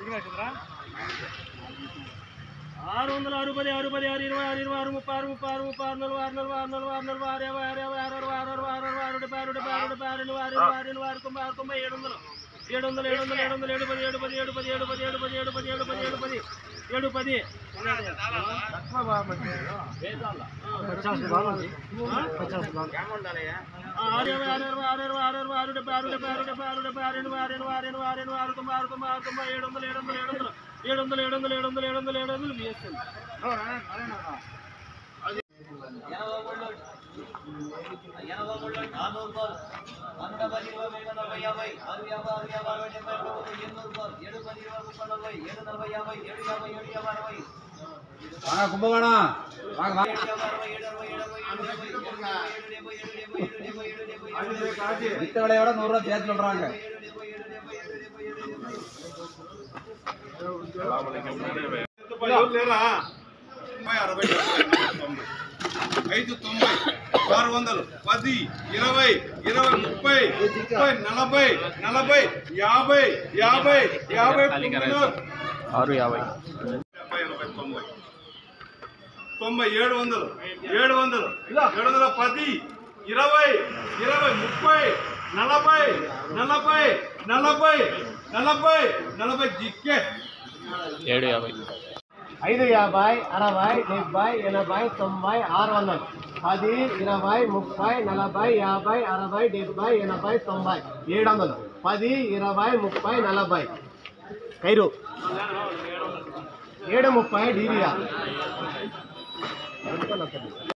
ఆరు వందల ఆరు పది ఆరు పది ఆరు ఇరవై ఆరు ఇరవై ఆరు ముప్పై ఆరు ముప్పై ఆరు ముప్పై ఆరు నలభై ఆరు నలభై ఆరు నలభై ఆరు నలభై ఆరు యాభై ఆరు యాభై ఆరు అరవై ఆరు అరవై ఆరు అరవై ఆరు డెబ్బై ఆరు డెబ్బై ఆరు డెబ్బై ఆరు ఎనభై ఆరు ఎనభై ఆరు ఎనభై ఆరు తొంభై ఆరు తొంభై ఏడు వందలు ఏడు వందలు ఏడు వందలు ఏడు వందలు ఏడు పది ఏడు పది ఏడు పది ఏడు పది ఏడు పది ఏడు పది ఏడు పది ఏడు పది ఏడు పది ఆరు ఇరవై ఆరు ఇరవై ఆరు ఇరవై ఆరు ఇరవై ఆరు డెబ్బై ఆరు డెబ్బై ఆరు డెబ్బై ఆరు డెబ్బై ఆరు ఎనభై ఆరు ఎనభై ఆరు ఎనభై ఆరు ఎనభై ఆరు తొంభై ఆరు తొంభై ఆరు తొంభై ఏడు వందలు ఏడు వందలు ఏడు వందలు ఏడు వందలు ఏడు వందలు ఏడు వందలు ఏడు వందలు ఏడు వందలు బిఎస్ఎల్ வாங்க கும்பகோணம் வாங்க வாங்க வித்த விலையோட நூறுரூவா சேர்த்து சொல்றாங்க లేరా తొంభై అరవై డెబ్బై తొంభై ఐదు తొంభై ఆరు వందలు పది ఇరవై ఇరవై ముప్పై ముప్పై నలభై నలభై యాభై యాభై యాభై ఆరు యాభై డెబ్బై ఎనభై తొంభై తొంభై ఏడు వందలు ఏడు వందలు ఏడు వందల పది ఇరవై ఇరవై ముప్పై నలభై నలభై నలభై నలభై నలభై జిక్కే ఐదు యాభై అరవై డెబ్బై ఎనభై తొంభై ఆరు వందలు పది ఇరవై ముప్పై నలభై యాభై అరవై డెబ్బై ఎనభై తొంభై ఏడు వందలు పది ఇరవై ముప్పై నలభై కైరు ఏడు ముప్పై డీరియా